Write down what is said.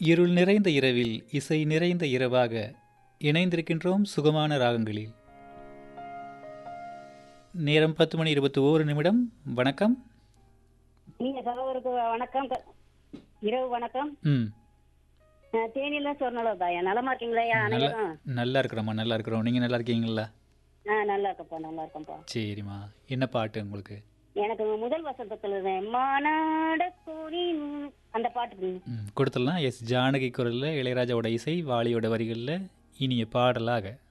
இருள் நிறைந்த இரவில் இசை நிறைந்த இரவாக இணைந்திருக்கின்றோம் சுகமான ராகங்களில் நேரம் பத்து மணி இருபத்தி ஓரு நிமிடம் வணக்கம் நீங்க சகோதரருக்கு வணக்கம் க- இரவு வணக்கம் ம் அஹ், தேனியில சொர்ணலதாயா நலமா இருக்கீங்களா நல்ல அனைவரும் நல்லா இருக்கிறோம்மா நல்லா இருக்கிறோம் நீங்கள் நல்லா இருக்கீங்களா ஆ நல்லா இருக்கப்பா நல்லா இருக்கேன்ப்பா சரிம்மா என்ன பாட்டு உங்களுக்கு எனக்கு முதல் வசந்தத்துல இருந்தேன் மானாட கோரின் அந்த பாட்டு ம் கொடுத்துடலாம் எஸ் ஜானகி குரலில் இளையராஜாவோட இசை வாலியோட வரிகளில் இனிய பாடலாக